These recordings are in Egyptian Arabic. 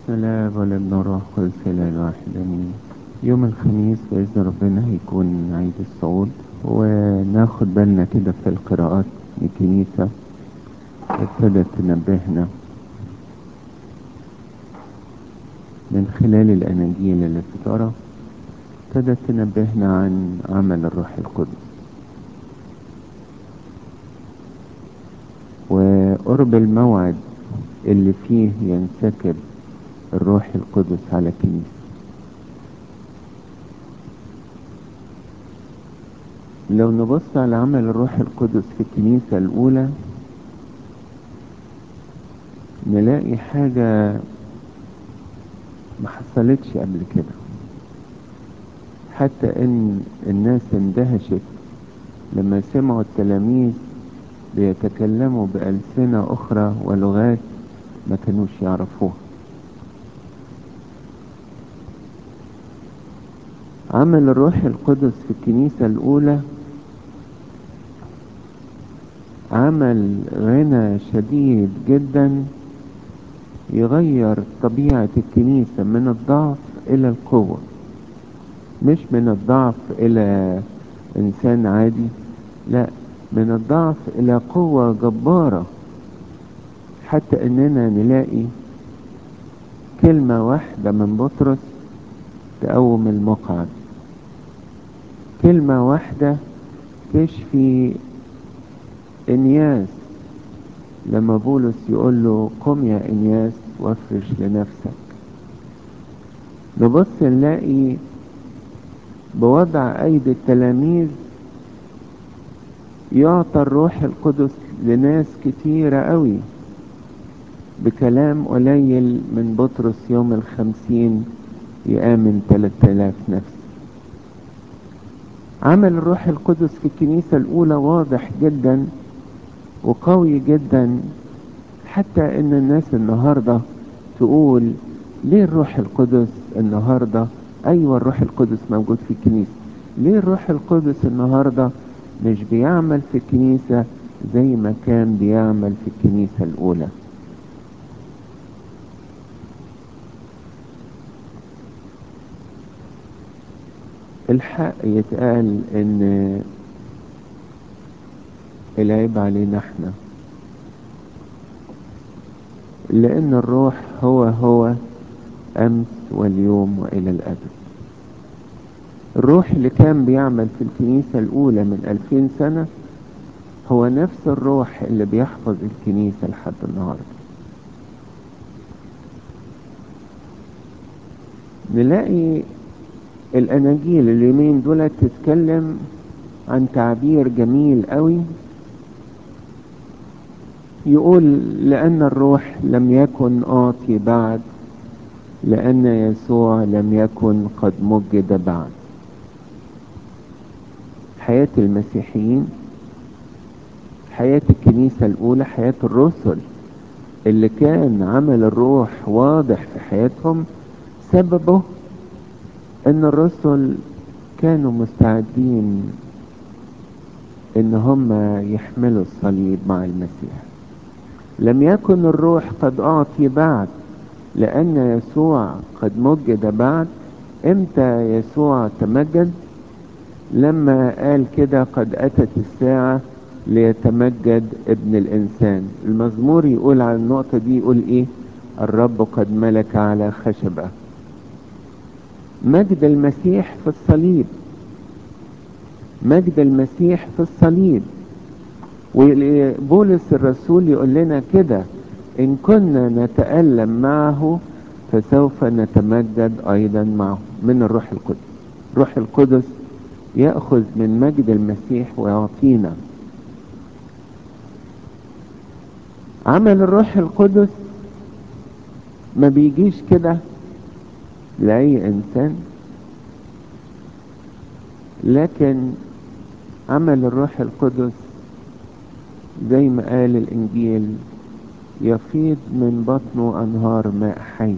الاب والابن والروح القدس الاله الواحد امين يوم الخميس باذن ربنا هيكون عيد الصعود وناخد بالنا كده في القراءات الكنيسه ابتدت تنبهنا من خلال الاناجيل اللي بتقرا ابتدت تنبهنا عن عمل الروح القدس وقرب الموعد اللي فيه ينسكب الروح القدس على الكنيسة لو نبص على عمل الروح القدس في الكنيسة الأولى نلاقي حاجة ما حصلتش قبل كده حتى ان الناس اندهشت لما سمعوا التلاميذ بيتكلموا بألسنة أخرى ولغات ما كانوش يعرفوها عمل الروح القدس في الكنيسة الأولى عمل غنى شديد جدا يغير طبيعة الكنيسة من الضعف إلى القوة مش من الضعف إلى إنسان عادي لا من الضعف إلى قوة جبارة حتى إننا نلاقي كلمة واحدة من بطرس تقوم المقعد كلمة واحدة تشفي إنياس لما بولس يقول له قم يا إنياس وافرش لنفسك نبص نلاقي بوضع أيدي التلاميذ يعطى الروح القدس لناس كتيرة قوي بكلام قليل من بطرس يوم الخمسين يآمن ثلاثة آلاف نفس عمل الروح القدس في الكنيسة الأولى واضح جدا وقوي جدا حتى ان الناس النهاردة تقول ليه الروح القدس النهاردة ايوه الروح القدس موجود في الكنيسة ليه الروح القدس النهاردة مش بيعمل في الكنيسة زي ما كان بيعمل في الكنيسة الاولى الحق يتقال ان العيب علينا احنا لان الروح هو هو امس واليوم والى الابد الروح اللي كان بيعمل في الكنيسة الاولى من الفين سنة هو نفس الروح اللي بيحفظ الكنيسة لحد النهاردة نلاقي الاناجيل اليومين دول تتكلم عن تعبير جميل قوي يقول لأن الروح لم يكن آتي بعد لأن يسوع لم يكن قد مجد بعد حياة المسيحيين حياة الكنيسة الأولى حياة الرسل اللي كان عمل الروح واضح في حياتهم سببه ان الرسل كانوا مستعدين ان هم يحملوا الصليب مع المسيح لم يكن الروح قد اعطي بعد لان يسوع قد مجد بعد امتى يسوع تمجد لما قال كده قد اتت الساعة ليتمجد ابن الانسان المزمور يقول على النقطة دي يقول ايه الرب قد ملك على خشبه مجد المسيح في الصليب مجد المسيح في الصليب وبولس الرسول يقول لنا كده ان كنا نتألم معه فسوف نتمجد ايضا معه من الروح القدس روح القدس يأخذ من مجد المسيح ويعطينا عمل الروح القدس ما بيجيش كده لأي إنسان لكن عمل الروح القدس زي ما قال الإنجيل يفيض من بطنه أنهار ماء حي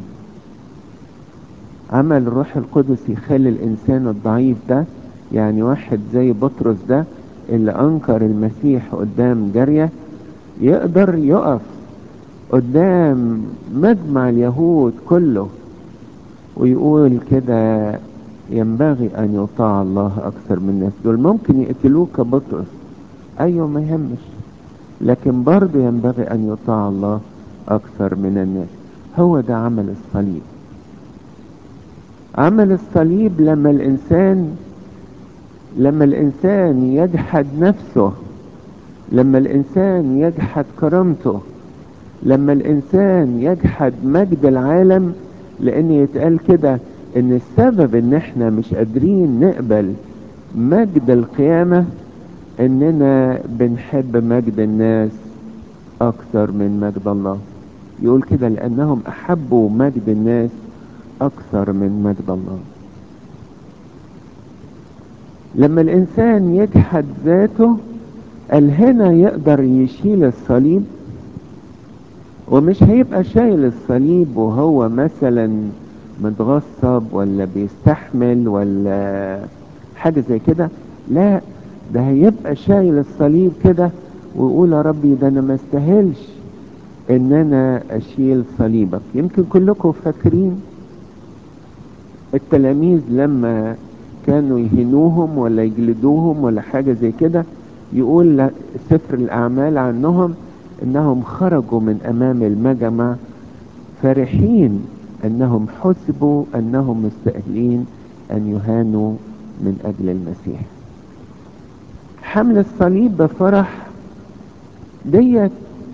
عمل الروح القدس يخلي الإنسان الضعيف ده يعني واحد زي بطرس ده اللي أنكر المسيح قدام جارية يقدر يقف قدام مجمع اليهود كله ويقول كده ينبغي ان يطاع الله اكثر من الناس دول ممكن يقتلوك بطرس ايوه ما يهمش لكن برضه ينبغي ان يطاع الله اكثر من الناس هو ده عمل الصليب عمل الصليب لما الانسان لما الانسان يجحد نفسه لما الانسان يجحد كرامته لما الانسان يجحد مجد العالم لان يتقال كده ان السبب ان احنا مش قادرين نقبل مجد القيامة اننا بنحب مجد الناس اكثر من مجد الله يقول كده لانهم احبوا مجد الناس اكثر من مجد الله لما الانسان يجحد ذاته قال هنا يقدر يشيل الصليب ومش هيبقى شايل الصليب وهو مثلا متغصب ولا بيستحمل ولا حاجة زي كده لا ده هيبقى شايل الصليب كده ويقول يا ربي ده انا ما استاهلش ان انا اشيل صليبك يمكن كلكم فاكرين التلاميذ لما كانوا يهنوهم ولا يجلدوهم ولا حاجة زي كده يقول سفر الاعمال عنهم انهم خرجوا من امام المجمع فرحين انهم حسبوا انهم مستأهلين ان يهانوا من اجل المسيح حمل الصليب بفرح ديت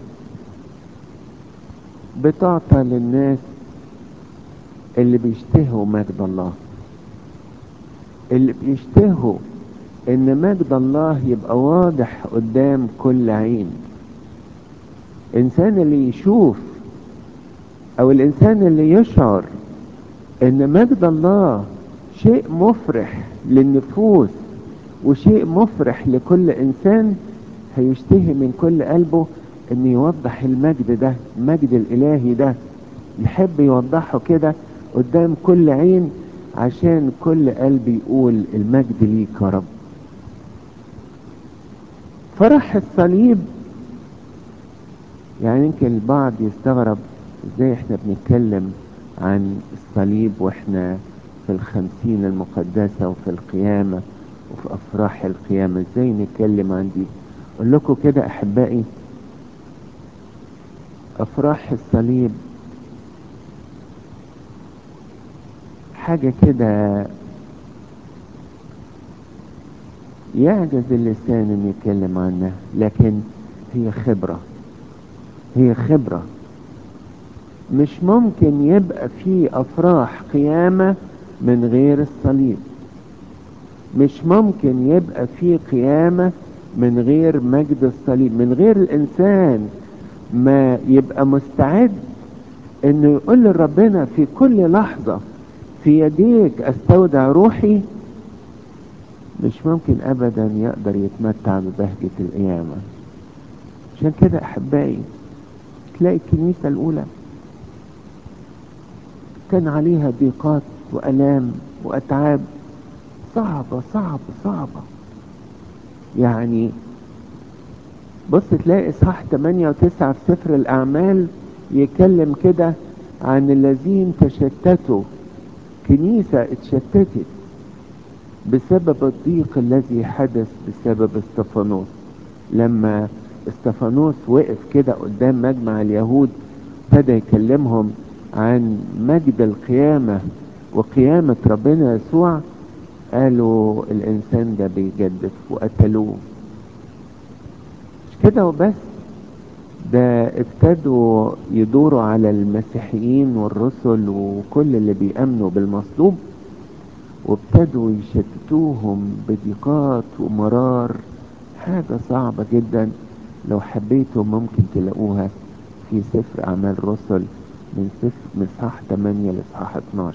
بتعطى للناس اللي بيشتهوا مجد الله اللي بيشتهوا ان مجد الله يبقى واضح قدام كل عين الانسان اللي يشوف او الانسان اللي يشعر ان مجد الله شيء مفرح للنفوس وشيء مفرح لكل انسان هيشتهي من كل قلبه ان يوضح المجد ده المجد الالهي ده يحب يوضحه كده قدام كل عين عشان كل قلب يقول المجد ليك يا رب فرح الصليب يعني يمكن البعض يستغرب ازاي احنا بنتكلم عن الصليب واحنا في الخمسين المقدسة وفي القيامة وفي افراح القيامة ازاي نتكلم عن دي اقول لكم كده احبائي افراح الصليب حاجة كده يعجز اللسان ان يتكلم عنها لكن هي خبرة هي خبرة مش ممكن يبقى في افراح قيامة من غير الصليب مش ممكن يبقى في قيامة من غير مجد الصليب من غير الانسان ما يبقى مستعد انه يقول لربنا في كل لحظة في يديك استودع روحي مش ممكن ابدا يقدر يتمتع ببهجة القيامة عشان كده احبائي تلاقي الكنيسة الاولى كان عليها ضيقات والام واتعاب صعبة صعبة صعبة يعني بص تلاقي اصحاح 8 و9 في سفر الاعمال يتكلم كده عن الذين تشتتوا كنيسة اتشتتت بسبب الضيق الذي حدث بسبب استفانوس لما استفانوس وقف كده قدام مجمع اليهود ابتدى يكلمهم عن مجد القيامة وقيامة ربنا يسوع قالوا الانسان ده بيجدف وقتلوه مش كده وبس ده ابتدوا يدوروا على المسيحيين والرسل وكل اللي بيأمنوا بالمصلوب وابتدوا يشتتوهم بضيقات ومرار حاجة صعبة جدا لو حبيتوا ممكن تلاقوها في سفر أعمال الرسل من سفر من صح 8 لصح 12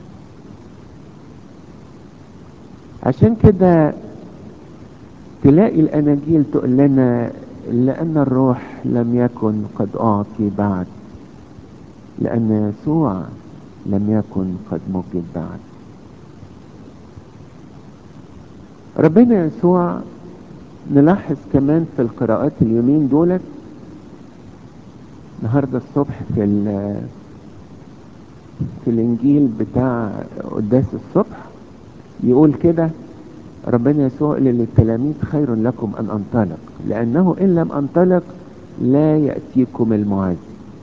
عشان كده تلاقي الأناجيل تقول لنا لأن الروح لم يكن قد أعطي بعد لأن يسوع لم يكن قد مجد بعد ربنا يسوع نلاحظ كمان في القراءات اليومين دولت النهاردة الصبح في في الانجيل بتاع قداس الصبح يقول كده ربنا يسوع قال للتلاميذ خير لكم ان انطلق لانه ان لم انطلق لا ياتيكم المعز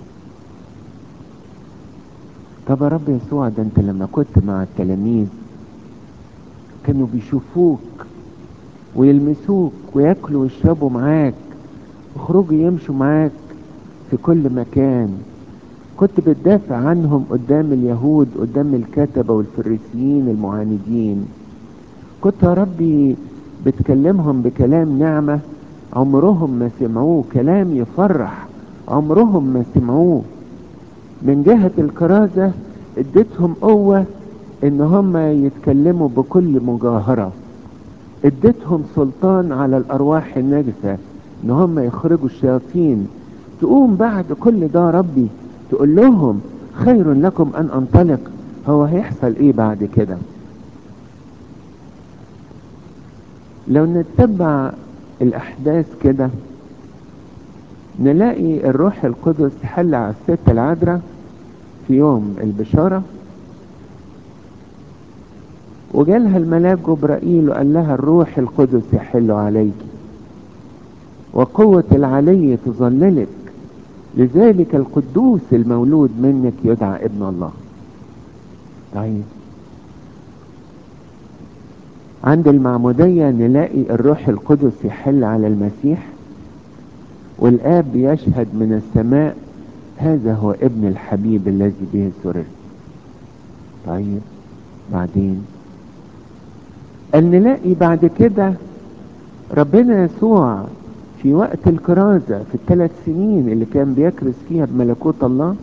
طب يا رب يسوع ده انت لما كنت مع التلاميذ كانوا بيشوفوك ويلمسوك وياكلوا ويشربوا معاك يخرجوا يمشوا معاك في كل مكان كنت بتدافع عنهم قدام اليهود قدام الكتبة والفريسيين المعاندين كنت يا ربي بتكلمهم بكلام نعمة عمرهم ما سمعوه كلام يفرح عمرهم ما سمعوه من جهة الكرازة اديتهم قوة ان هم يتكلموا بكل مجاهرة اديتهم سلطان على الارواح النجسة ان هم يخرجوا الشياطين تقوم بعد كل ده ربي تقول لهم خير لكم ان انطلق هو هيحصل ايه بعد كده لو نتبع الاحداث كده نلاقي الروح القدس حل على الست العذراء في يوم البشارة وجالها الملاك جبرائيل وقال لها الروح القدس يحل عليك وقوة العلي تظللك لذلك القدوس المولود منك يدعى ابن الله طيب عند المعمودية نلاقي الروح القدس يحل على المسيح والآب يشهد من السماء هذا هو ابن الحبيب الذي به سررت طيب بعدين قال نلاقي بعد كده ربنا يسوع في وقت الكرازة في الثلاث سنين اللي كان بيكرز فيها بملكوت الله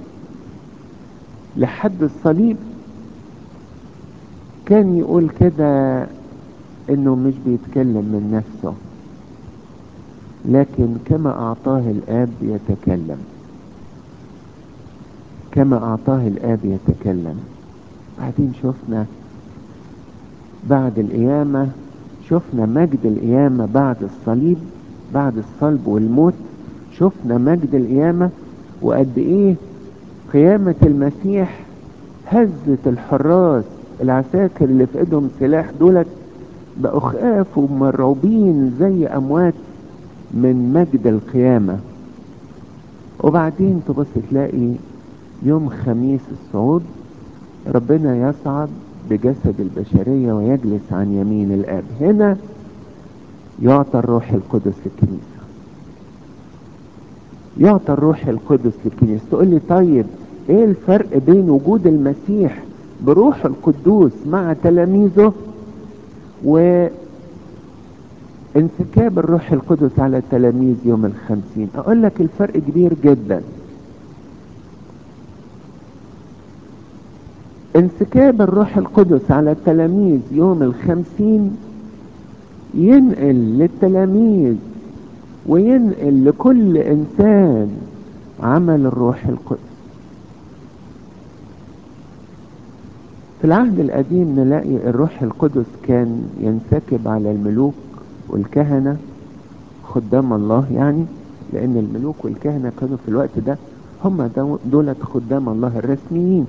لحد الصليب كان يقول كده انه مش بيتكلم من نفسه لكن كما اعطاه الاب يتكلم كما اعطاه الاب يتكلم بعدين شفنا بعد القيامة شفنا مجد القيامة بعد الصليب بعد الصلب والموت شفنا مجد القيامة وقد ايه قيامة المسيح هزت الحراس العساكر اللي في ايدهم سلاح دولت بقوا خاف ومرعوبين زي اموات من مجد القيامة وبعدين تبص تلاقي يوم خميس الصعود ربنا يصعد بجسد البشرية ويجلس عن يمين الآب هنا يعطى الروح القدس للكنيسة يعطى الروح القدس للكنيسة تقول لي طيب ايه الفرق بين وجود المسيح بروح القدوس مع تلاميذه و انسكاب الروح القدس على التلاميذ يوم الخمسين اقول لك الفرق كبير جدا انسكاب الروح القدس على التلاميذ يوم الخمسين ينقل للتلاميذ وينقل لكل انسان عمل الروح القدس في العهد القديم نلاقي الروح القدس كان ينسكب على الملوك والكهنة خدام الله يعني لان الملوك والكهنة كانوا في الوقت ده هم دولة خدام الله الرسميين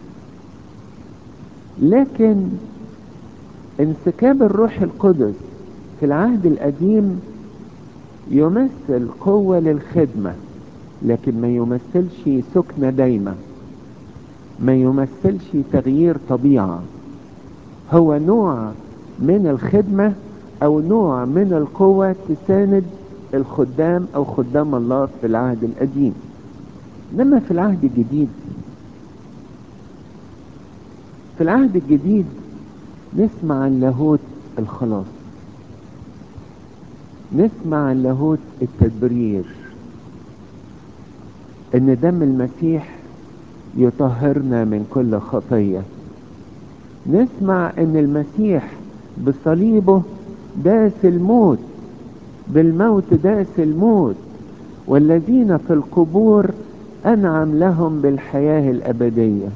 لكن انسكاب الروح القدس في العهد القديم يمثل قوة للخدمة لكن ما يمثلش سكنة دايمة ما يمثلش تغيير طبيعة هو نوع من الخدمة او نوع من القوة تساند الخدام او خدام الله في العهد القديم انما في العهد الجديد في العهد الجديد نسمع عن لاهوت الخلاص نسمع عن لاهوت التدبير ان دم المسيح يطهرنا من كل خطية نسمع ان المسيح بصليبه داس الموت بالموت داس الموت والذين في القبور انعم لهم بالحياة الابدية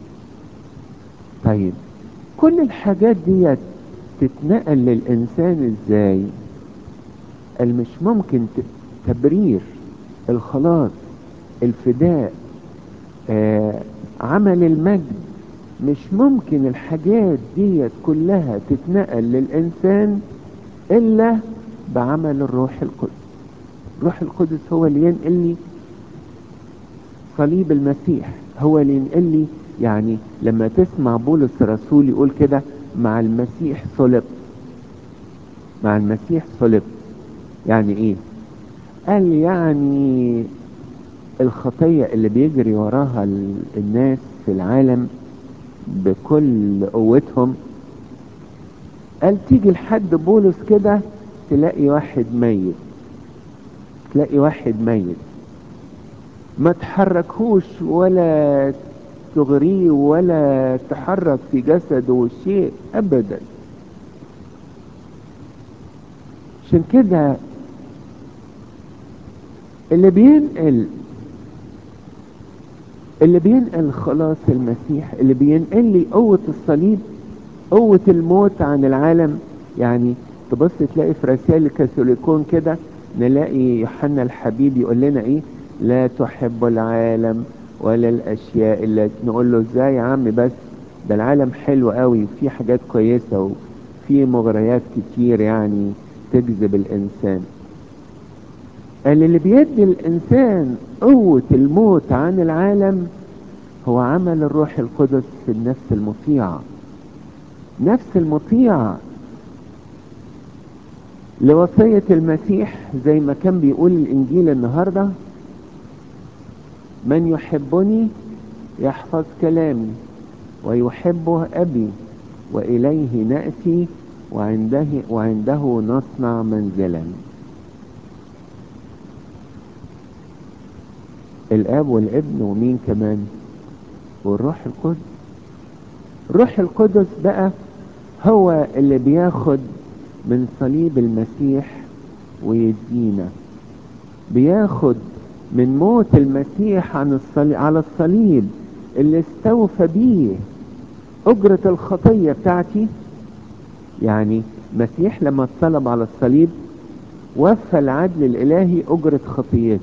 طيب كل الحاجات دي تتنقل للانسان ازاي قال مش ممكن تبرير الخلاص الفداء آه عمل المجد مش ممكن الحاجات ديت كلها تتنقل للإنسان إلا بعمل الروح القدس الروح القدس هو اللي ينقل لي صليب المسيح هو اللي ينقل لي يعني لما تسمع بولس الرسول يقول كده مع المسيح صلب مع المسيح صلب يعني ايه قال يعني الخطية اللي بيجري وراها الناس في العالم بكل قوتهم قال تيجي لحد بولس كده تلاقي واحد ميت تلاقي واحد ميت ما تحركهوش ولا تغريه ولا تحرك في جسده شيء ابدا عشان كده اللي بينقل اللي بينقل خلاص المسيح اللي بينقل لي قوة الصليب قوة الموت عن العالم يعني تبص تلاقي في رسائل الكاثوليكون كده نلاقي يوحنا الحبيب يقول لنا ايه لا تحب العالم ولا الاشياء اللي نقول له ازاي يا عم بس ده العالم حلو قوي وفي حاجات كويسة وفي مغريات كتير يعني تجذب الانسان قال اللي بيدي الانسان قوة الموت عن العالم هو عمل الروح القدس في النفس المطيعة نفس المطيعة لوصية المسيح زي ما كان بيقول الانجيل النهاردة من يحبني يحفظ كلامي ويحبه ابي واليه نأتي وعنده, وعنده نصنع منزلا الاب والابن ومين كمان والروح القدس الروح القدس بقى هو اللي بياخد من صليب المسيح ويدينا بياخد من موت المسيح عن الصليب على الصليب اللي استوفى بيه أجرة الخطية بتاعتي يعني مسيح لما اتصلب على الصليب وفى العدل الإلهي أجرة خطيتي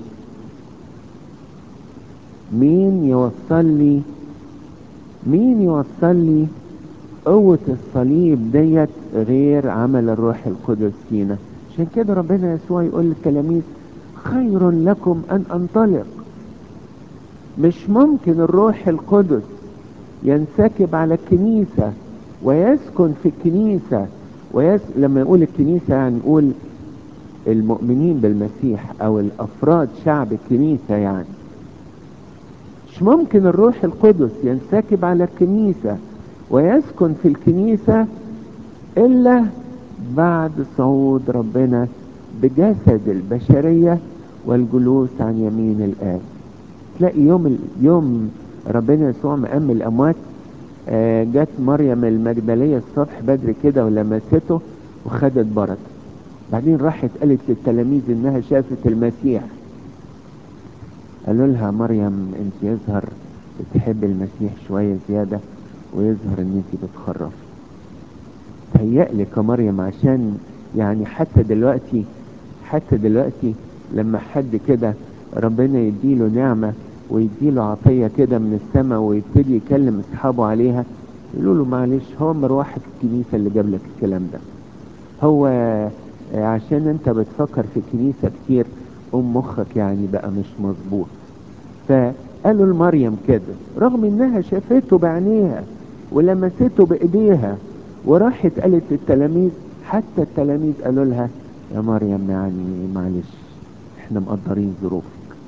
مين يوصل لي مين يوصل لي قوة الصليب ديت غير عمل الروح القدس فينا عشان كده ربنا يسوع يقول للتلاميذ خير لكم ان انطلق مش ممكن الروح القدس ينسكب على الكنيسة ويسكن في الكنيسة ويس... لما يقول الكنيسة يعني نقول المؤمنين بالمسيح او الافراد شعب الكنيسة يعني مش ممكن الروح القدس ينسكب على الكنيسة ويسكن في الكنيسة إلا بعد صعود ربنا بجسد البشرية والجلوس عن يمين الآب تلاقي يوم يوم ربنا يسوع مقام الأموات آه جت مريم المجدلية الصبح بدري كده ولمسته وخدت بركة بعدين راحت قالت للتلاميذ انها شافت المسيح قالوا لها مريم انت يظهر بتحب المسيح شوية زيادة ويظهر ان انت بتخرف تهيألك يا مريم عشان يعني حتى دلوقتي حتى دلوقتي لما حد كده ربنا يديله نعمة ويديله عطية كده من السماء ويبتدي يكلم اصحابه عليها يقولوا له معلش هو مروحة الكنيسة اللي جاب لك الكلام ده هو عشان انت بتفكر في الكنيسة كتير ام مخك يعني بقى مش مظبوط فقالوا لمريم كده رغم انها شافته بعينيها ولمسته بايديها وراحت قالت للتلاميذ حتى التلاميذ قالوا لها يا مريم يعني معلش احنا مقدرين ظروفك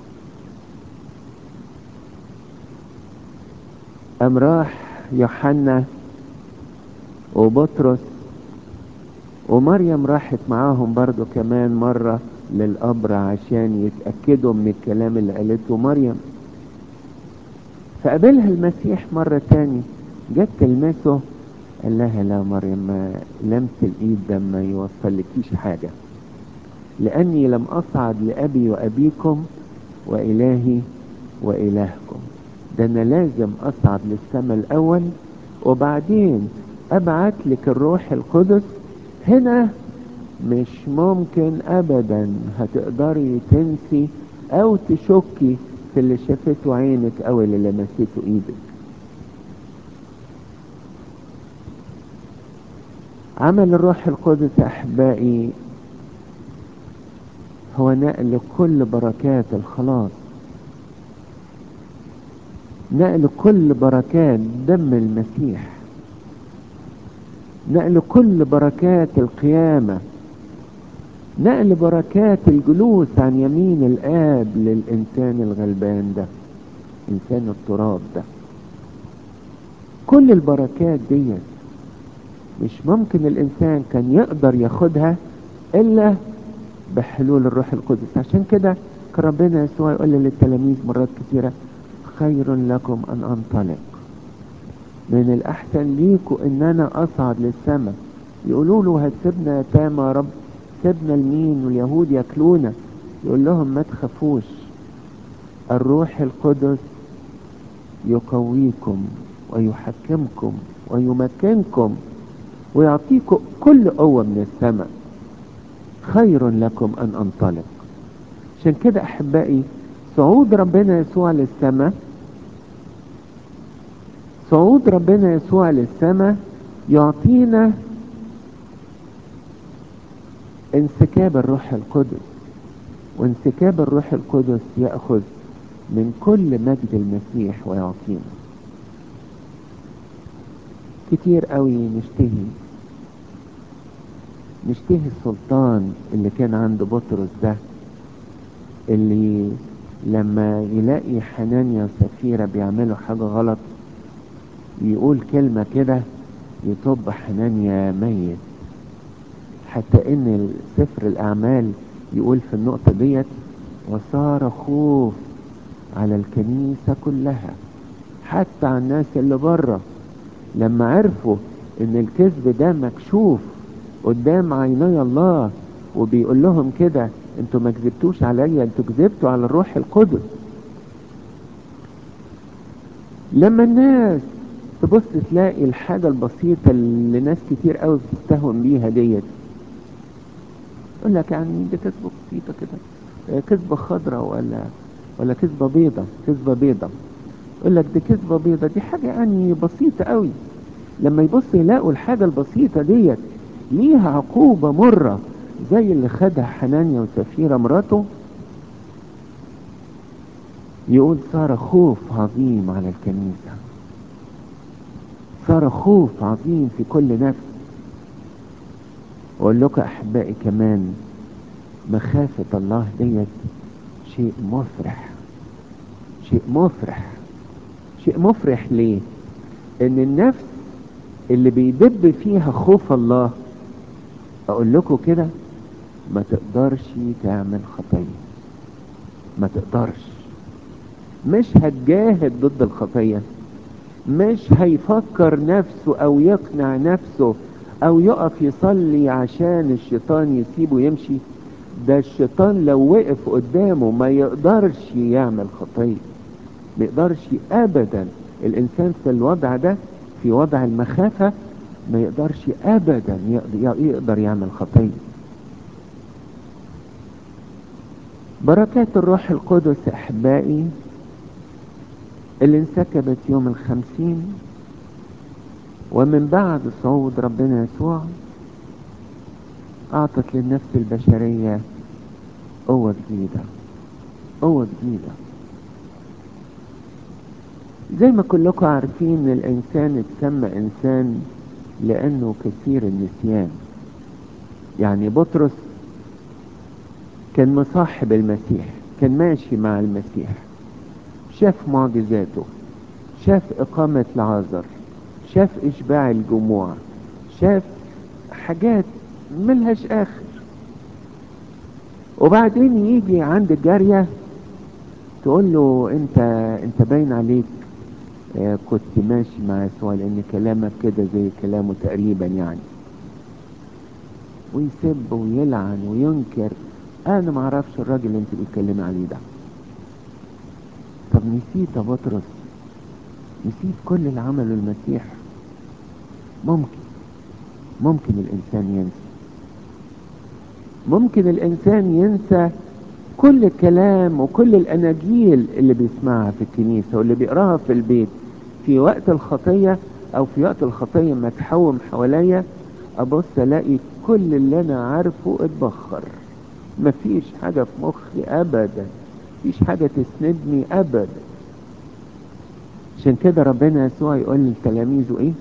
قام راح يوحنا وبطرس ومريم راحت معاهم برضو كمان مرة للقبر عشان يتأكدوا من الكلام اللي قالته مريم فقابلها المسيح مرة تاني جت تلمسه قال لها لا مريم ما لمس الايد ده ما يوصلكيش حاجة لاني لم اصعد لابي وابيكم والهي والهكم ده انا لازم اصعد للسماء الاول وبعدين ابعت لك الروح القدس هنا مش ممكن ابدا هتقدري تنسي او تشكي في اللي شافته عينك او اللي لمسته ايدك عمل الروح القدس احبائي هو نقل كل بركات الخلاص نقل كل بركات دم المسيح نقل كل بركات القيامة نقل بركات الجلوس عن يمين الآب للإنسان الغلبان ده إنسان التراب ده كل البركات ديت مش ممكن الإنسان كان يقدر ياخدها إلا بحلول الروح القدس عشان كده كان ربنا يسوع يقول للتلاميذ مرات كثيرة خير لكم أن أنطلق من الأحسن ليكوا إن أنا أصعد للسماء يقولوا له هتسيبنا يا تاما يا رب سيبنا لمين واليهود ياكلونا يقول لهم ما تخافوش الروح القدس يقويكم ويحكمكم ويمكنكم ويعطيكم كل قوة من السماء خير لكم أن أنطلق عشان كده أحبائي صعود ربنا يسوع للسماء صعود ربنا يسوع للسماء يعطينا انسكاب الروح القدس وانسكاب الروح القدس يأخذ من كل مجد المسيح ويعطينا كتير قوي نشتهي نشتهي السلطان اللي كان عند بطرس ده اللي لما يلاقي حنانيا وسفيرة بيعملوا حاجة غلط يقول كلمة كده يطب حنانيا ميت حتى ان سفر الاعمال يقول في النقطة ديت وصار خوف على الكنيسة كلها حتى على الناس اللي بره لما عرفوا ان الكذب ده مكشوف قدام عيني الله وبيقول لهم كده انتوا ما كذبتوش عليا انتوا كذبتوا على الروح القدس لما الناس تبص تلاقي الحاجة البسيطة اللي ناس كتير قوي بتستهون بيها ديت يقول لك يعني دي كذبة بسيطة كده كذبة خضراء ولا ولا كذبة بيضة كذبة بيضة يقول لك دي كذبة بيضة دي حاجة يعني بسيطة قوي لما يبص يلاقوا الحاجة البسيطة ديت ليها عقوبة مرة زي اللي خدها حنانيا وسفيرة مراته يقول صار خوف عظيم على الكنيسة صار خوف عظيم في كل نفس واقول لكم احبائي كمان مخافة الله ديت شيء مفرح شيء مفرح شيء مفرح ليه ان النفس اللي بيدب فيها خوف الله اقول لكم كده ما تقدرش تعمل خطية ما تقدرش مش هتجاهد ضد الخطية مش هيفكر نفسه او يقنع نفسه او يقف يصلي عشان الشيطان يسيبه يمشي ده الشيطان لو وقف قدامه ما يقدرش يعمل خطية ما يقدرش ابدا الانسان في الوضع ده في وضع المخافة ما يقدرش ابدا يقدر يعمل خطية بركات الروح القدس احبائي اللي انسكبت يوم الخمسين ومن بعد صعود ربنا يسوع اعطت للنفس البشرية قوة جديدة قوة جديدة زي ما كلكم عارفين الانسان اتسمى انسان لانه كثير النسيان يعني بطرس كان مصاحب المسيح كان ماشي مع المسيح شاف معجزاته شاف اقامة العازر شاف اشباع الجموع شاف حاجات ملهاش اخر وبعدين يجي عند الجارية تقول له انت انت باين عليك آه كنت ماشي مع يسوع لان كلامك كده زي كلامه تقريبا يعني ويسب ويلعن وينكر انا ما اعرفش الراجل اللي انت بتتكلمي عليه ده طب نسيت يا بطرس نسيت كل اللي عمله المسيح ممكن ممكن الانسان ينسى ممكن الانسان ينسى كل الكلام وكل الاناجيل اللي بيسمعها في الكنيسة واللي بيقراها في البيت في وقت الخطية او في وقت الخطية ما تحوم حواليا ابص الاقي كل اللي انا عارفه اتبخر مفيش حاجة في مخي ابدا مفيش حاجة تسندني ابدا عشان كده ربنا يسوع يقول لتلاميذه ايه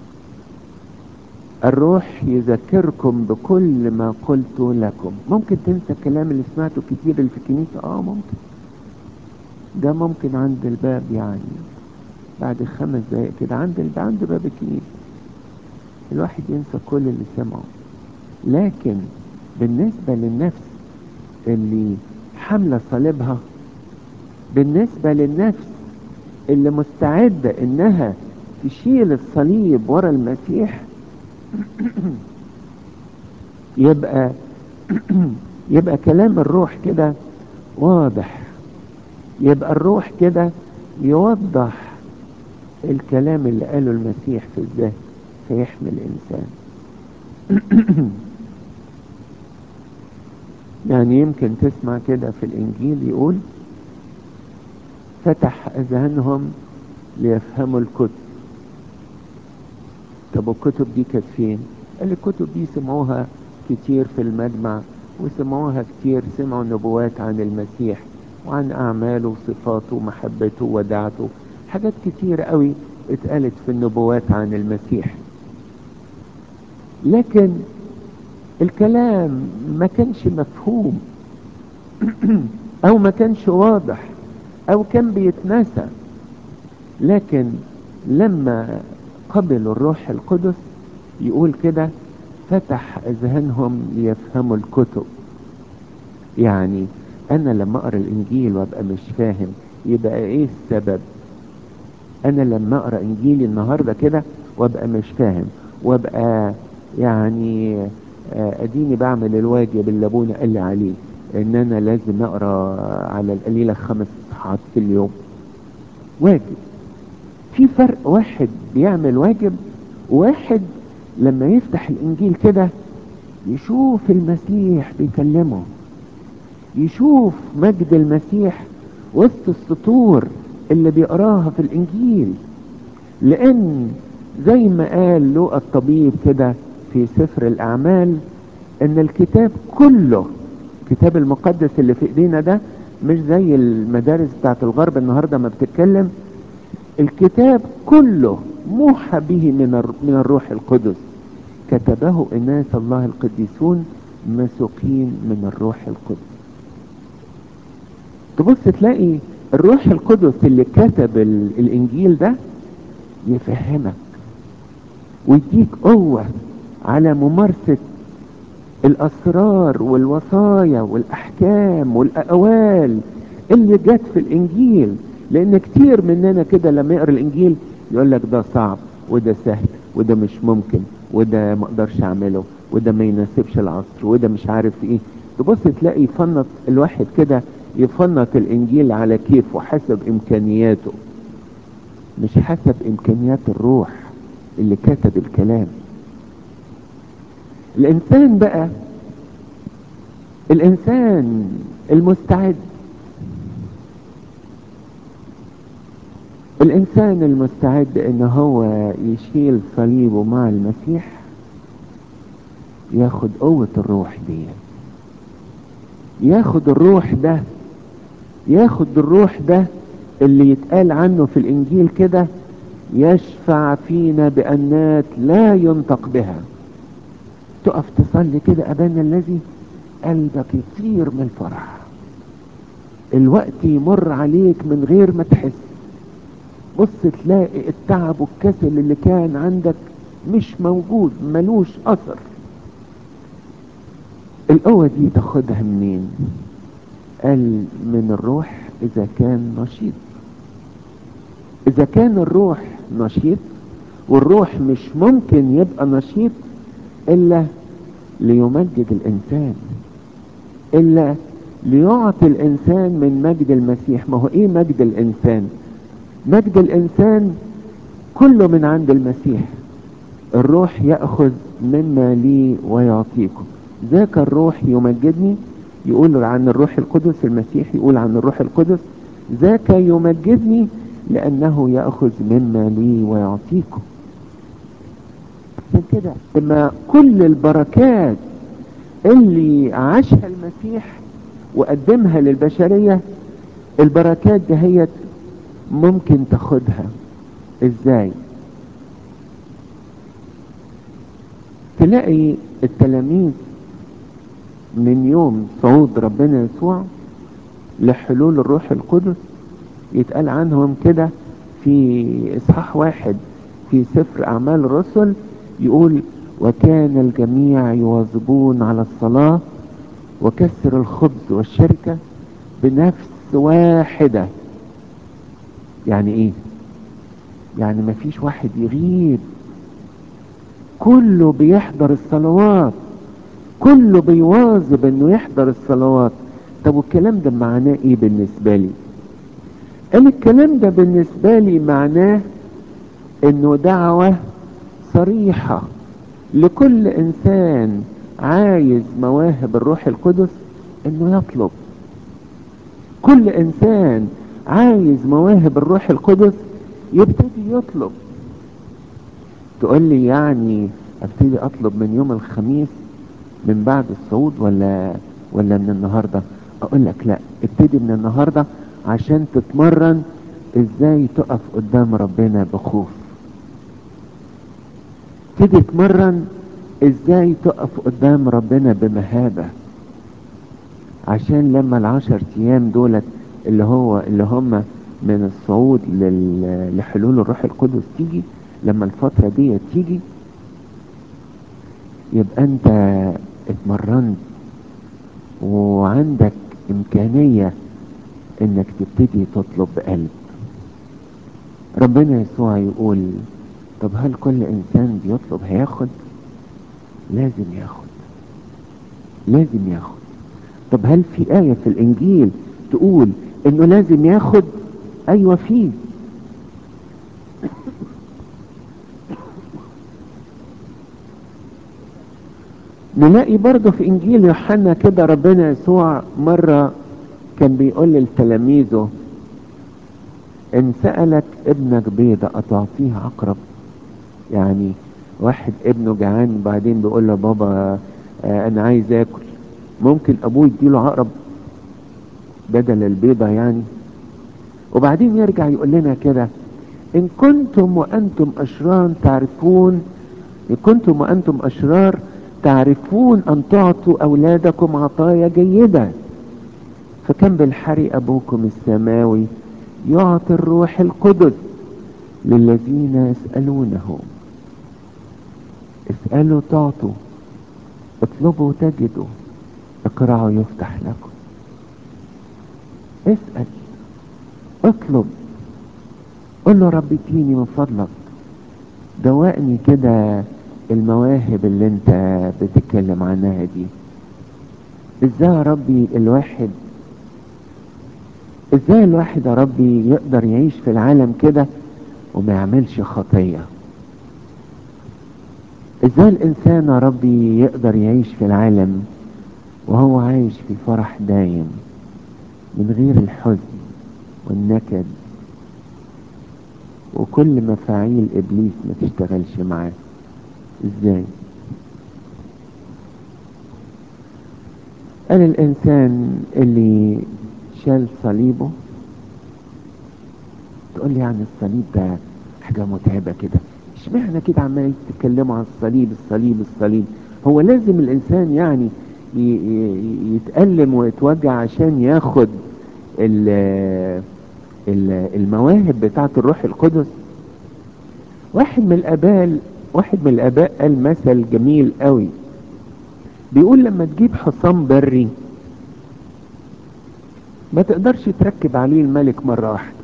الروح يذكركم بكل ما قلت لكم ممكن تنسى الكلام اللي سمعته كتير اللي في الكنيسة اه ممكن ده ممكن عند الباب يعني بعد خمس دقايق كده عند الباب عند باب الكنيسة الواحد ينسى كل اللي سمعه لكن بالنسبة للنفس اللي حاملة صليبها بالنسبة للنفس اللي مستعدة انها تشيل الصليب ورا المسيح يبقى يبقى كلام الروح كده واضح يبقى الروح كده يوضح الكلام اللي قاله المسيح في الذهن فيحمي الانسان يعني يمكن تسمع كده في الانجيل يقول فتح اذهانهم ليفهموا الكتب طب الكتب دي كانت فين قال الكتب دي سمعوها كتير في المجمع وسمعوها كتير سمعوا نبوات عن المسيح وعن اعماله وصفاته ومحبته ودعته حاجات كتير قوي اتقالت في النبوات عن المسيح لكن الكلام ما كانش مفهوم او ما كانش واضح او كان بيتنسى لكن لما قبلوا الروح القدس يقول كده فتح اذهانهم ليفهموا الكتب يعني انا لما اقرا الانجيل وابقى مش فاهم يبقى ايه السبب انا لما اقرا انجيلي النهارده كده وابقى مش فاهم وابقى يعني اديني بعمل الواجب اللي ابونا قال لي عليه ان انا لازم اقرا على القليله خمس صفحات في اليوم واجب في فرق واحد بيعمل واجب وواحد لما يفتح الانجيل كده يشوف المسيح بيكلمه يشوف مجد المسيح وسط السطور اللي بيقراها في الانجيل لان زي ما قال لوقا الطبيب كده في سفر الاعمال ان الكتاب كله الكتاب المقدس اللي في ايدينا ده مش زي المدارس بتاعت الغرب النهارده ما بتتكلم الكتاب كله موحى به من من الروح القدس كتبه اناس الله القديسون مسوقين من الروح القدس تبص تلاقي الروح القدس اللي كتب الانجيل ده يفهمك ويديك قوة على ممارسة الاسرار والوصايا والاحكام والاقوال اللي جت في الانجيل لان كتير مننا كده لما يقرا الانجيل يقول لك ده صعب وده سهل وده مش ممكن وده ما اقدرش اعمله وده ما يناسبش العصر وده مش عارف ايه تبص تلاقي يفنط الواحد كده يفنط الانجيل على كيفه حسب امكانياته مش حسب امكانيات الروح اللي كتب الكلام الانسان بقى الانسان المستعد الانسان المستعد ان هو يشيل صليبه مع المسيح ياخد قوة الروح دي ياخد الروح ده ياخد الروح ده اللي يتقال عنه في الانجيل كده يشفع فينا بانات لا ينطق بها تقف تصلي كده ابانا الذي قلبك يطير من الفرح الوقت يمر عليك من غير ما تحس بص تلاقي التعب والكسل اللي كان عندك مش موجود ملوش اثر القوة دي تاخدها منين قال من الروح اذا كان نشيط اذا كان الروح نشيط والروح مش ممكن يبقى نشيط الا ليمجد الانسان الا ليعطي الانسان من مجد المسيح ما هو ايه مجد الانسان مجد الانسان كله من عند المسيح الروح ياخذ مما لي ويعطيكم ذاك الروح يمجدني يقول عن الروح القدس المسيح يقول عن الروح القدس ذاك يمجدني لأنه يأخذ مما لي ويعطيكم عشان كده لما كل البركات اللي عاشها المسيح وقدمها للبشرية البركات دهيت ممكن تاخدها ازاي تلاقي التلاميذ من يوم صعود ربنا يسوع لحلول الروح القدس يتقال عنهم كده في اصحاح واحد في سفر اعمال الرسل يقول وكان الجميع يواظبون على الصلاة وكسر الخبز والشركة بنفس واحدة يعني ايه يعني ما فيش واحد يغيب كله بيحضر الصلوات كله بيواظب انه يحضر الصلوات طب والكلام ده معناه ايه بالنسبة لي قال الكلام ده بالنسبة لي معناه انه دعوة صريحة لكل انسان عايز مواهب الروح القدس انه يطلب كل انسان عايز مواهب الروح القدس يبتدي يطلب تقول لي يعني ابتدي اطلب من يوم الخميس من بعد الصعود ولا ولا من النهارده اقول لك لا ابتدي من النهارده عشان تتمرن ازاي تقف قدام ربنا بخوف ابتدي تتمرن ازاي تقف قدام ربنا بمهابة عشان لما العشر ايام دولت اللي هو اللي هم من الصعود لل- لحلول الروح القدس تيجي لما الفترة دي تيجي يبقى انت اتمرنت وعندك امكانية انك تبتدي تطلب بقلب ربنا يسوع يقول طب هل كل انسان بيطلب هياخد لازم ياخد لازم ياخد طب هل في آية في الانجيل تقول انه لازم ياخد ايوه فيه نلاقي برضه في انجيل يوحنا كده ربنا يسوع مرة كان بيقول لتلاميذه ان سألك ابنك بيضة اتعطيه عقرب يعني واحد ابنه جعان بعدين بيقول له بابا آه انا عايز اكل ممكن ابوه يديله عقرب بدل البيضة يعني وبعدين يرجع يقول لنا كده ان كنتم وانتم اشرار تعرفون ان كنتم وانتم اشرار تعرفون ان تعطوا اولادكم عطايا جيدة فكم بالحري ابوكم السماوي يعطي الروح القدس للذين يسألونه اسألوا تعطوا اطلبوا تجدوا اقرعوا يفتح لكم اسأل اطلب قل له رب اديني من فضلك دوقني كده المواهب اللي انت بتتكلم عنها دي ازاي يا ربي الواحد ازاي الواحد يا ربي يقدر يعيش في العالم كده وما يعملش خطية ازاي الانسان يا ربي يقدر يعيش في العالم وهو عايش في فرح دايم من غير الحزن والنكد وكل مفاعيل ابليس ما تشتغلش معاه ازاي قال الانسان اللي شال صليبه تقول لي يعني الصليب ده حاجة متعبة كده اشمعنى كده عمال تتكلموا عن الصليب الصليب الصليب هو لازم الانسان يعني ي- ي- يتألم ويتوجع عشان ياخد ال- ال- المواهب بتاعة الروح القدس واحد من الاباء واحد من الاباء قال مثل جميل قوي بيقول لما تجيب حصان بري ما تقدرش تركب عليه الملك مرة واحدة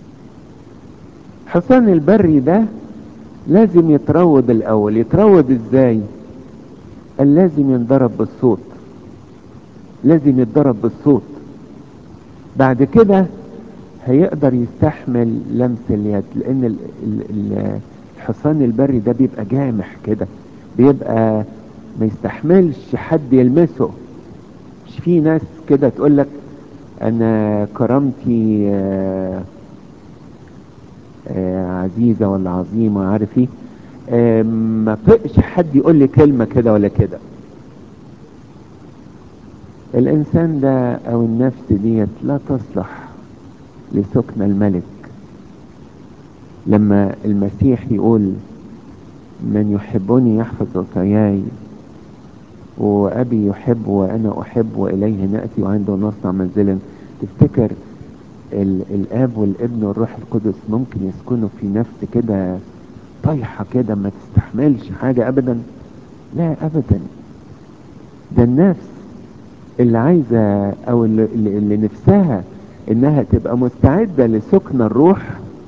حصان البري ده لازم يتروض الاول يتروض ازاي قال لازم ينضرب بالصوت لازم يتضرب بالصوت بعد كده هيقدر يستحمل لمس اليد لان ال- ال- ال- الحصان البري ده بيبقى جامح كده بيبقى ما يستحملش حد يلمسه مش في ناس كده تقول لك انا كرامتي آه آه عزيزة ولا عظيمة عارف ايه آه ما طقش حد يقول لي كلمة كده ولا كده الانسان ده او النفس ديت لا تصلح لسكن الملك لما المسيح يقول من يحبني يحفظ وصاياي وابي يحب وانا احب واليه ناتي وعنده نصنع منزلا تفتكر ال الاب والابن والروح القدس ممكن يسكنوا في نفس كده طايحه كده ما تستحملش حاجه ابدا لا ابدا ده النفس اللي عايزه او اللي, اللي نفسها انها تبقى مستعده لسكن الروح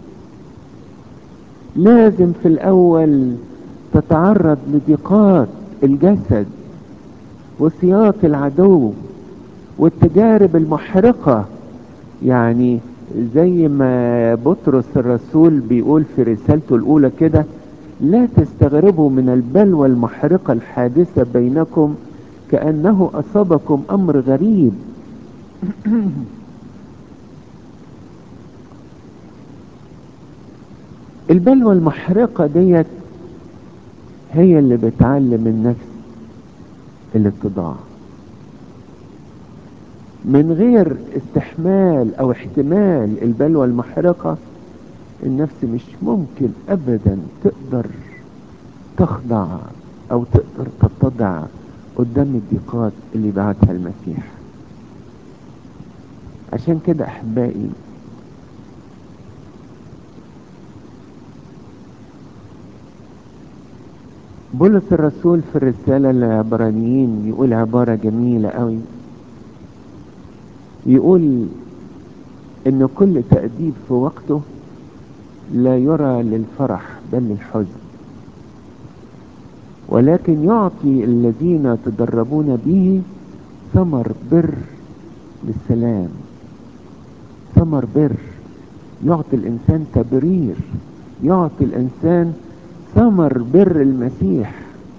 لازم في الاول تتعرض لضيقات الجسد وسياط العدو والتجارب المحرقة يعني زي ما بطرس الرسول بيقول في رسالته الأولى كده لا تستغربوا من البلوى المحرقة الحادثة بينكم كأنه أصابكم أمر غريب البلوى المحرقة ديت هي اللي بتعلم النفس الاتضاع من غير استحمال او احتمال البلوى المحرقة النفس مش ممكن ابدا تقدر تخضع او تقدر تتضع قدام الضيقات اللي بعتها المسيح عشان كده احبائي بولس الرسول في الرسالة للعبرانيين يقول عبارة جميلة قوي يقول ان كل تأديب في وقته لا يرى للفرح بل للحزن ولكن يعطي الذين تدربون به ثمر بر للسلام ثمر بر يعطي الانسان تبرير يعطي الانسان ثمر بر المسيح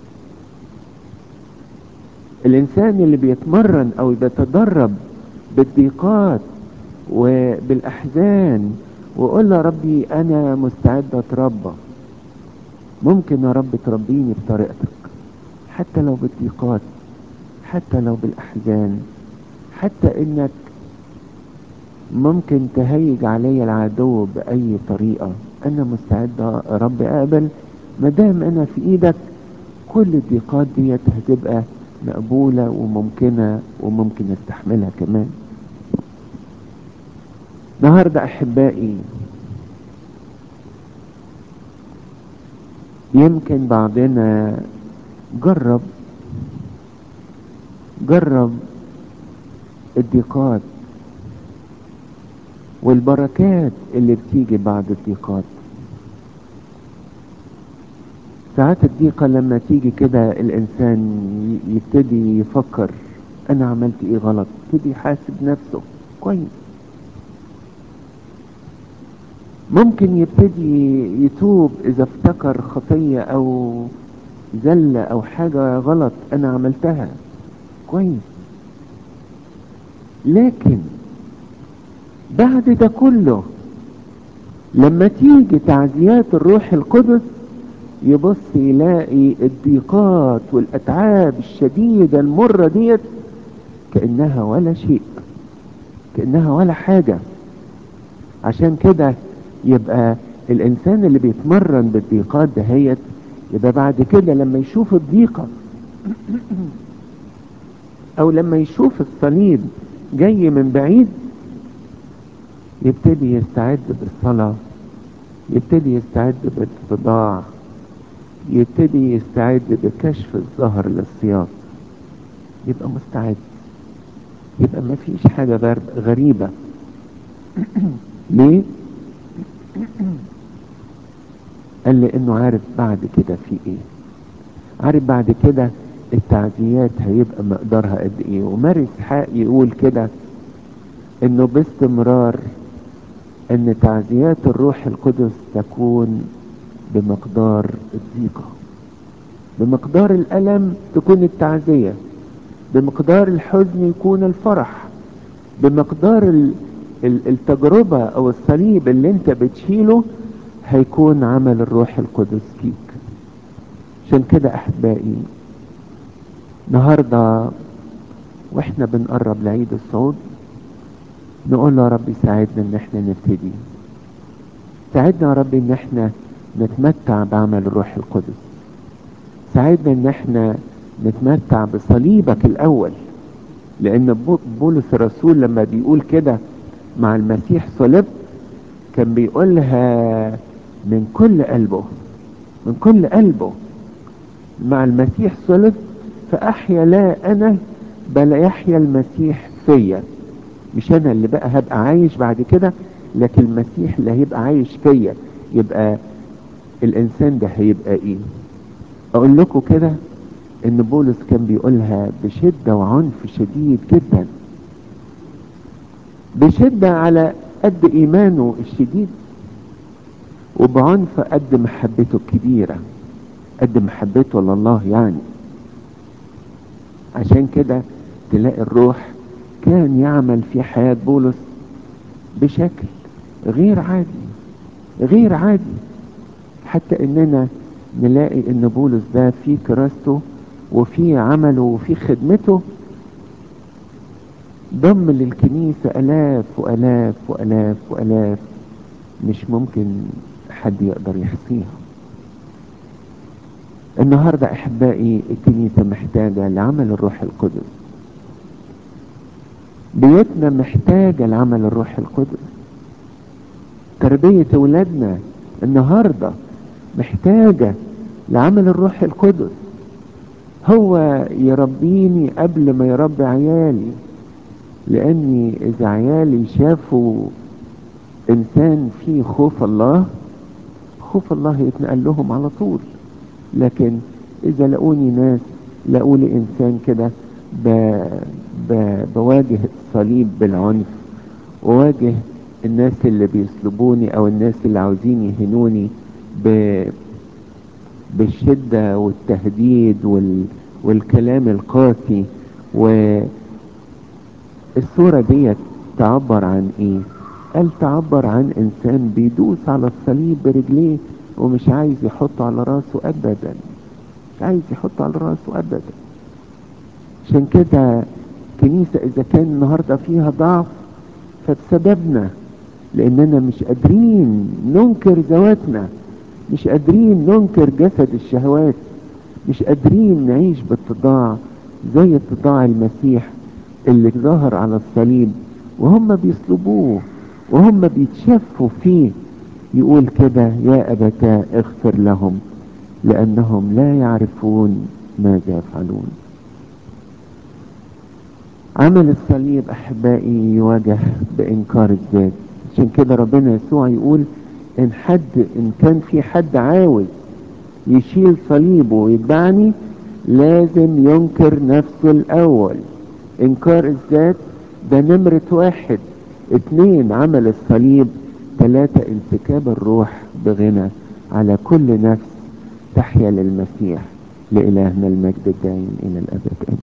الانسان اللي بيتمرن او بيتدرب بالضيقات وبالاحزان وقول يا ربي انا مستعد اتربى ممكن يا رب تربيني بطريقتك حتى لو بالضيقات حتى لو بالاحزان حتى انك ممكن تهيج علي العدو باي طريقة انا مستعد يا رب اقبل ما دام انا في ايدك كل الضيقات ديت هتبقى مقبولة وممكنة وممكن استحملها كمان النهاردة احبائي يمكن بعضنا جرب جرب الضيقات والبركات اللي بتيجي بعد الضيقات ساعات الضيقة لما تيجي كده الإنسان يبتدي يفكر أنا عملت إيه غلط يبتدي يحاسب نفسه كويس ممكن يبتدي يتوب إذا افتكر خطية أو زلة أو حاجة غلط أنا عملتها كويس لكن بعد ده كله لما تيجي تعزيات الروح القدس يبص يلاقي الضيقات والاتعاب الشديدة المرة ديت كأنها ولا شيء كأنها ولا حاجة عشان كده يبقى الانسان اللي بيتمرن بالضيقات دهيت يبقى بعد كده لما يشوف الضيقة او لما يشوف الصليب جاي من بعيد يبتدي يستعد بالصلاة يبتدي يستعد بالاتضاع يبتدي يستعد بكشف الظهر للسياط يبقى مستعد يبقى ما فيش حاجة غريبة ليه قال لي انه عارف بعد كده في ايه عارف بعد كده التعزيات هيبقى مقدارها قد ايه ومارس حق يقول كده انه باستمرار ان تعزيات الروح القدس تكون بمقدار الضيقة بمقدار الألم تكون التعزية بمقدار الحزن يكون الفرح بمقدار ال- ال- التجربة او الصليب اللي انت بتشيله هيكون عمل الروح القدس فيك عشان كده احبائي النهارده واحنا بنقرب لعيد الصعود نقول له يا رب ساعدنا ان احنا نبتدي ساعدنا يا رب ان احنا نتمتع بعمل الروح القدس ساعدنا ان احنا نتمتع بصليبك الاول لان بو- بولس الرسول لما بيقول كده مع المسيح صلبت كان بيقولها من كل قلبه من كل قلبه مع المسيح صلب فاحيا لا انا بل يحيا المسيح فيا مش انا اللي بقى هبقى عايش بعد كده لكن المسيح اللي هيبقى عايش فيا يبقى الانسان ده هيبقى ايه اقول لكم كده ان بولس كان بيقولها بشدة وعنف شديد جدا بشدة على قد ايمانه الشديد وبعنف قد محبته الكبيرة قد محبته لله يعني عشان كده تلاقي الروح كان يعمل في حياة بولس بشكل غير عادي غير عادي حتى اننا نلاقي ان بولس ده في كراسته وفي عمله وفي خدمته ضم للكنيسة الاف والاف والاف والاف مش ممكن حد يقدر يحصيها النهاردة احبائي الكنيسة محتاجة لعمل الروح القدس بيوتنا محتاجة لعمل الروح القدس تربية ولادنا النهاردة محتاجة لعمل الروح القدس هو يربيني قبل ما يربي عيالي لاني اذا عيالي شافوا انسان فيه خوف الله خوف الله يتنقل لهم على طول لكن اذا لقوني ناس لقوا لي انسان كده ب... ب... بواجه الصليب بالعنف وواجه الناس اللي بيسلبوني او الناس اللي عاوزين يهنوني ب... بالشدة والتهديد وال... والكلام القاسي والصورة دي تعبر عن ايه قال تعبر عن انسان بيدوس على الصليب برجليه ومش عايز يحطه على راسه ابدا مش عايز يحطه على راسه ابدا عشان كده كنيسة اذا كان النهاردة فيها ضعف فبسببنا لاننا مش قادرين ننكر ذواتنا مش قادرين ننكر جسد الشهوات مش قادرين نعيش باتضاع زي اتضاع المسيح اللي ظهر على الصليب وهم بيصلبوه وهم بيتشفوا فيه يقول كده يا أبتاه اغفر لهم لأنهم لا يعرفون ماذا يفعلون عمل الصليب أحبائي يواجه بإنكار الذات عشان كده ربنا يسوع يقول إن حد إن كان في حد عاوز يشيل صليبه ويتبعني لازم ينكر نفسه الأول إنكار الذات ده نمرة واحد اتنين عمل الصليب ثلاثة انسكاب الروح بغنى على كل نفس تحيا للمسيح لإلهنا المجد الدائم إلى الأبد آمين